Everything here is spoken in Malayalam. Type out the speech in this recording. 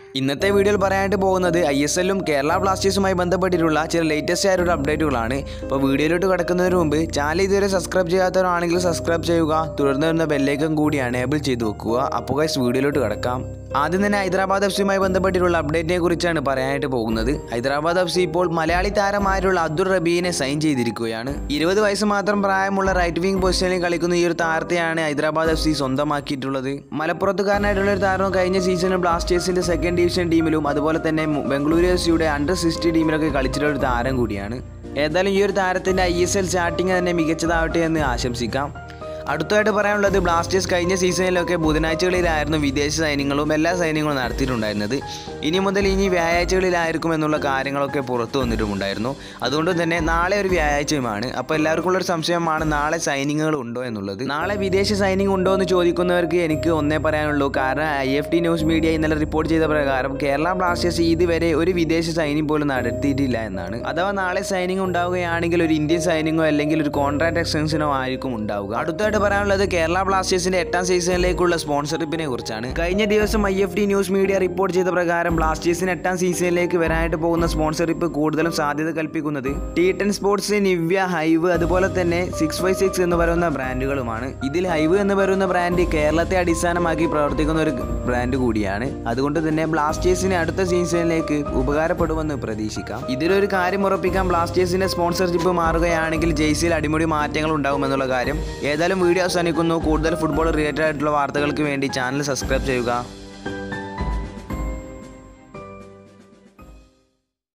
ഇന്നത്തെ വീഡിയോയിൽ പറയാനായിട്ട് പോകുന്നത് ഐ എസ് എല്ലും കേരള ബ്ലാസ്റ്റേഴ്സുമായി ബന്ധപ്പെട്ടിട്ടുള്ള ചില ലേറ്റസ്റ്റ് ആയിട്ടുള്ള അപ്ഡേറ്റുകളാണ് അപ്പോൾ വീഡിയോയിലോട്ട് കിടക്കുന്നതിന് മുമ്പ് ചാനൽ ഇതുവരെ സബ്സ്ക്രൈബ് ചെയ്യാത്തവരാണെങ്കിൽ സബ്സ്ക്രൈബ് ചെയ്യുക തുടർന്ന് വരുന്ന ബെല്ലേക്കും കൂടി എനേബിൾ ചെയ്ത് വെക്കുക അപ്പോൾ ഗൈസ് വീഡിയോയിലോട്ട് കിടക്കാം ആദ്യം തന്നെ ഹൈദരാബാദ് എഫ് സിയുമായി ബന്ധപ്പെട്ടിട്ടുള്ള അപ്ഡേറ്റിനെ കുറിച്ചാണ് പറയാനായിട്ട് പോകുന്നത് ഹൈദരാബാദ് എഫ് സി ഇപ്പോൾ മലയാളി താരമായിട്ടുള്ള അബ്ദുൾ റബീനെ സൈൻ ചെയ്തിരിക്കുകയാണ് ഇരുപത് വയസ്സ് മാത്രം പ്രായമുള്ള റൈറ്റ് വിംഗ് പൊസിഷനിൽ കളിക്കുന്ന ഈ ഒരു താരത്തെയാണ് ഹൈദരാബാദ് എഫ് സി സ്വന്തമാക്കിയിട്ടുള്ളത് മലപ്പുറത്തുകാരനായിട്ടുള്ള ഒരു താരം കഴിഞ്ഞ സീസണിൽ ബ്ലാസ്റ്റേഴ്സിന്റെ സെക്കൻഡ് ഡിവിഷൻ ടീമിലും അതുപോലെ തന്നെ മു- ബംഗളൂരു എഫ് സിയുടെ അണ്ടർ സിക്സ്റ്റി ടീമിലൊക്കെ കളിച്ചിട്ടുള്ള ഒരു താരം കൂടിയാണ് ഏതായാലും ഈ ഒരു താരത്തിന്റെ ഐ എസ് എൽ സ്റ്റാർട്ടിങ് തന്നെ മികച്ചതാവട്ടെ എന്ന് ആശംസിക്കാം അടുത്തായിട്ട് പറയാനുള്ളത് ബ്ലാസ്റ്റേഴ്സ് കഴിഞ്ഞ സീസണിലൊക്കെ ബുധനാഴ്ചകളിലായിരുന്നു വിദേശ സൈന്യങ്ങളും എല്ലാ സൈന്യങ്ങളും നടത്തിയിട്ടുണ്ടായിരുന്നത് ഇനി മുതൽ ഇനി വ്യാഴാഴ്ചകളിലായിരിക്കും എന്നുള്ള കാര്യങ്ങളൊക്കെ പുറത്തു വന്നിട്ടുമുണ്ടായിരുന്നു അതുകൊണ്ട് തന്നെ നാളെ ഒരു വ്യാഴാഴ്ചയുമാണ് അപ്പോൾ എല്ലാവർക്കും ഉള്ളൊരു സംശയമാണ് നാളെ സൈനികങ്ങൾ ഉണ്ടോ എന്നുള്ളത് നാളെ വിദേശ സൈനിങ് ഉണ്ടോ എന്ന് ചോദിക്കുന്നവർക്ക് എനിക്ക് ഒന്നേ പറയാനുള്ളൂ കാരണം I F T news media ഇന്നലെ റിപ്പോർട്ട് ചെയ്ത പ്രകാരം കേരള ബ്ലാസ്റ്റേഴ്സ് ഇതുവരെ ഒരു വിദേശ സൈനിങ് പോലും നടത്തിയിട്ടില്ല എന്നാണ് അഥവാ നാളെ സൈനിങ് ഉണ്ടാവുകയാണെങ്കിൽ ഒരു ഇന്ത്യൻ സൈനിങ്ങോ അല്ലെങ്കിൽ ഒരു കോൺട്രാക്ട് എക്സ്റ്റൻഷനോ ആയിരിക്കും ഉണ്ടാവുക അടുത്തായിട്ട് പറയാനുള്ളത് കേരള ബ്ലാസ്റ്റേഴ്സിന്റെ എട്ടാം സീസണിലേക്കുള്ള സ്പോൺസർഷിപ്പിനെ കുറിച്ചാണ് കഴിഞ്ഞ ദിവസം I F T news media report ചെയ്ത പ്രകാരം ബ്ലാസ്റ്റേഴ്സിന് എട്ടാം സീസണിലേക്ക് വരാനായിട്ട് പോകുന്ന സ്പോൺസർഷിപ്പ് കൂടുതലും സാധ്യത കൽപ്പിക്കുന്നത് T ten sports Nivia Hyve അതുപോലെ തന്നെ സിക്സ് ഫൈവ് സിക്സ് എന്ന് പറയുന്ന ബ്രാൻഡുകളുമാണ് ഇതിൽ ഹൈവ് എന്ന് പറയുന്ന ബ്രാൻഡ് കേരളത്തെ അടിസ്ഥാനമാക്കി പ്രവർത്തിക്കുന്ന ഒരു ബ്രാൻഡ് കൂടിയാണ് അതുകൊണ്ട് തന്നെ ബ്ലാസ്റ്റേഴ്സിന് അടുത്ത സീസണിലേക്ക് ഉപകാരപ്പെടുമെന്ന് പ്രതീക്ഷിക്കാം ഇതിലൊരു കാര്യം ഉറപ്പിക്കാൻ ബ്ലാസ്റ്റേഴ്സിന്റെ സ്പോൺസർഷിപ്പ് മാറുകയാണെങ്കിൽ ജെയ്സിയിൽ അടിമുടി മാറ്റങ്ങൾ ഉണ്ടാകുമെന്നുള്ള കാര്യം ഏതായാലും വീഡിയോ അവസാനിക്കുന്നു കൂടുതൽ ഫുട്ബോൾ റിലേറ്റഡ് ആയിട്ടുള്ള വാർത്തകൾക്ക് വേണ്ടി ചാനൽ സബ്സ്ക്രൈബ് ചെയ്യുക